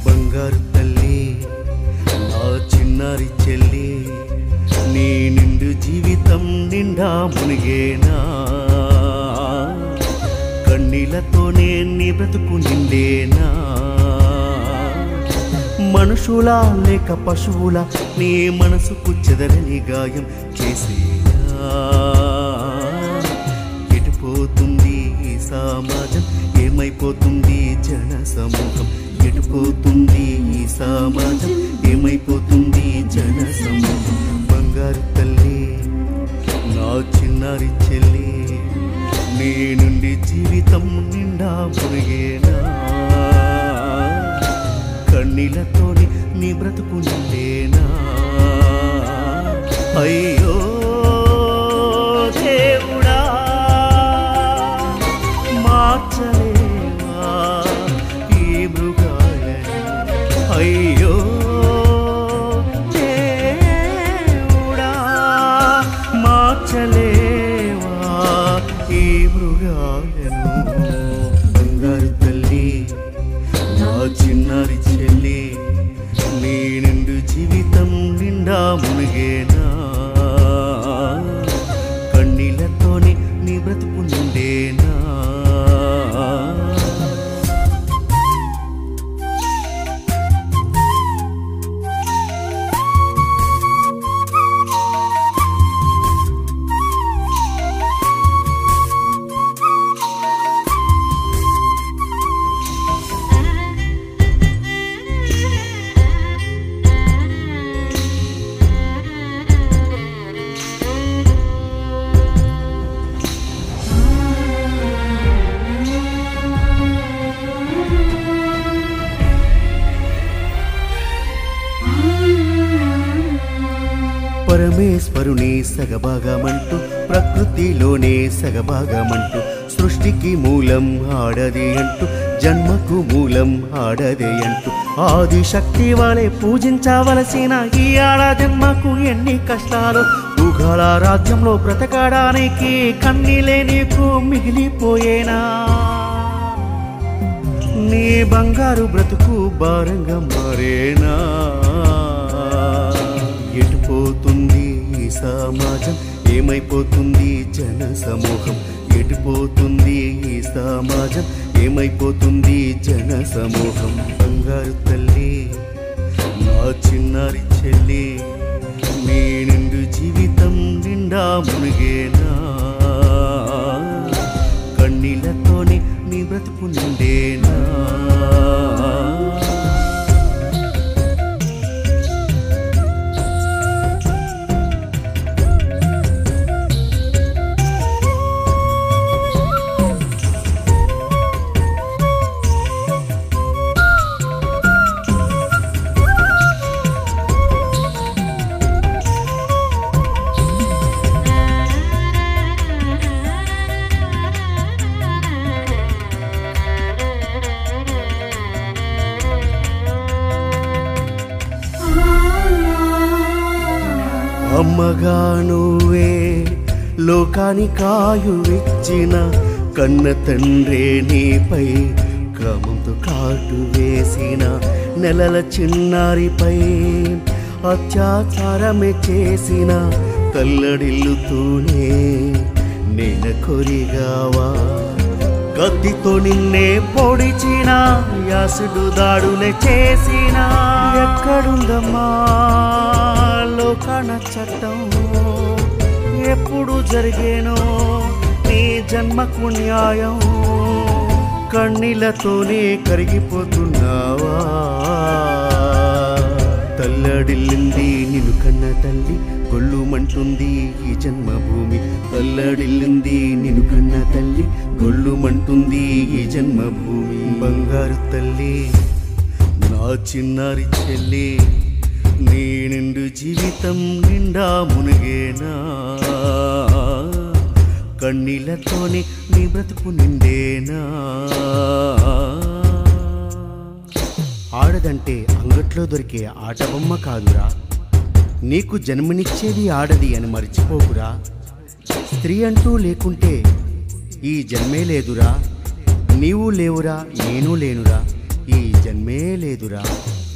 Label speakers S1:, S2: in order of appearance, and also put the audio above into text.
S1: బంగారు తల్లి నా చిన్నారి చెల్లి నీ నిండు జీవితం నిండా మునిగేనా కన్నీళ్లతోనే నీ బ్రతుకు నిండేనా మనుషులా లేక పశువుల నీ మనసుకు చెదరని గాయం చేసేనా ఎటుపోతుంది ఈ సమాజం ఏమైపోతుంది జన సమూహం ఎటుపోతుంది ఈ సమాజం ఏమైపోతుంది జన సమూహం బంగారు తల్లి నా చిన్నారి చెల్లి నీ నుండి జీవితం నిండా మురిగేనా కన్నీళ్లతోని నీ బ్రతుకు నిండేనా అయ్యో దేవుడా మార్చలేవా ఈ మృగాలను అయ్యో దేవుడా మార్చలేవా ఈ మృగాలను బంగారు తల్లి నా చిన్నారి చెల్లి నీ నిండు జీవితం నిండా మునిగేనా కన్నీళ్లతోని నీ బ్రతుకు నిండేనా పరమేశ్వరుని సగభాగమంటూ ప్రకృతిలోనే సగభాగమంటూ సృష్టికి మూలం ఆడది అంటూ జన్మకు మూలం ఆడదే అంటూ ఆది శక్తి వాళ్ళే పూజించవలసిన ఈ ఆడ జన్మకు ఎన్ని కష్టాలు ఊగాల రాజ్యంలో బ్రతకడానికి కన్నీలే నీకు మిగిలిపోయేనా నీ బంగారు బ్రతుకు భారంగా మారేనా ఎటుపోతుంది ఈ సమాజం ఏమైపోతుంది జన సమూహం ఎటుపోతుంది ఈ సమాజం ఏమైపోతుంది జన సమూహం బంగారు తల్లి నా చిన్నారి చెల్లి నీ నిండు జీవితం నిండా మునిగేనా కన్నీళ్లతోని నీ బ్రతుకు నిండేనా అమ్మగా నువ్వే లోకాని కాయువిచ్చిన కన్న తండ్రే నీపై క్రమంతో కాటు వేసిన నెలల చిన్నారిపై అత్యాచారమే చేసిన తల్లడిల్లుతూనే నేను కొరిగావా కత్తితో నిన్నే పొడిచిన యాసుడు దాడులే చేసిన ఎక్కడుందమ్మా లోకాన చట్టం ఎప్పుడు జరిగేనో నీ జన్మకు న్యాయం కన్నీళ్లతోనే కరిగిపోతున్నావా తల్లడిల్లింది నిన్ను కన్న తల్లి గొల్లుమంటుంది ఈ జన్మభూమి తల్లడిల్లింది నిన్ను కన్న తల్లి గొల్లుమంటుంది ఈ జన్మభూమి బంగారు తల్లి నా చిన్నారి చెల్లి నీ నిండు జీవితం నిండా మునిగేనా కన్నీళ్లతోనే నీ బ్రతుకు నిండేనా ఆడదంటే అంగట్లో దొరికే ఆట బొమ్మ కాదురా నీకు జన్మనిచ్చేది ఆడది అని మర్చిపోకురా స్త్రీ అంటూ లేకుంటే ఈ జన్మే లేదురా నీవు లేవురా నేను లేనురా ఈ జన్మ జన్మే లేదురా